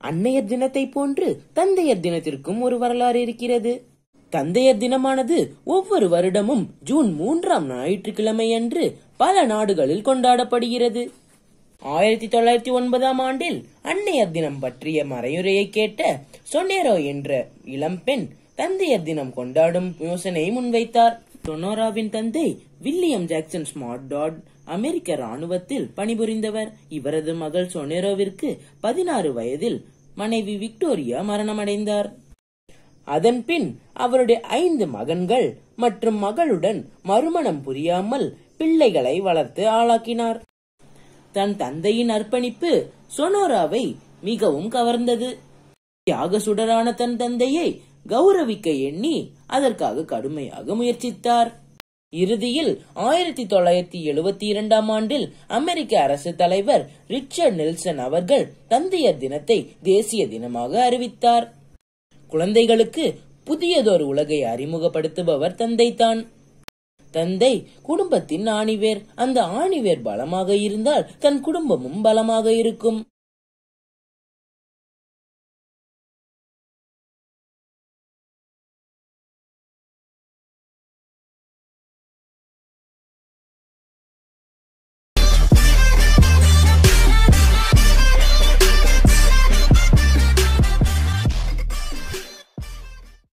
அன்னையர் தினத்தை போன்று தந்தையர் தினத்திற்கும் ஒரு வரலாறு இருக்கிறது தந்தையர் தினமானது ஒவ்வொரு வருடமும் ஜூன் மூன்றாம் ஞாயிற்றுக்கிழமை அன்று பல நாடுகளில் கொண்டாடப்படுகிறது ஆயிரத்தி தொள்ளாயிரத்தி ஒன்பதாம் ஆண்டில் அன்னையர் தினம் பற்றிய மறையுரையை கேட்ட சொனேரோ என்ற இளம்பெண் தந்தையர் தினம் கொண்டாடும் யோசனை முன்வைத்தார் சொனோராவின் தந்தை வில்லியம் ஜாக்சன் ஸ்மார்ட் டாட் அமெரிக்க ராணுவத்தில் பணிபுரிந்தவர் இவரது மகள் சொனேரோவிற்கு பதினாறு வயதில் மனைவி விக்டோரியா மரணமடைந்தார் அதன்பின் அவருடைய ஐந்து மகன்கள் மற்றும் மகளுடன் மறுமணம் புரியாமல் பிள்ளைகளை வளர்த்து ஆளாக்கினார் தன் தந்தையின் அர்ப்பணிப்பு சொனோராவை மிகவும் கவர்ந்தது தியாக சுடரான தன் தந்தையை கௌரவிக்க எண்ணி அதற்காக கடுமையாக முயற்சித்தார் இறுதியில் ஆயிரத்தி தொள்ளாயிரத்தி எழுபத்தி இரண்டாம் ஆண்டில் அமெரிக்க அரசு தலைவர் ரிச்சர்ட் நெல்சன் அவர்கள் தந்தையர் தினத்தை தேசிய தினமாக அறிவித்தார் குழந்தைகளுக்கு புதியதொரு உலகை அறிமுகப்படுத்துபவர் தந்தைதான் தந்தை குடும்பத்தின் ஆணிவேர் அந்த ஆணிவேர் பலமாக இருந்தால் தன் குடும்பமும் பலமாக இருக்கும்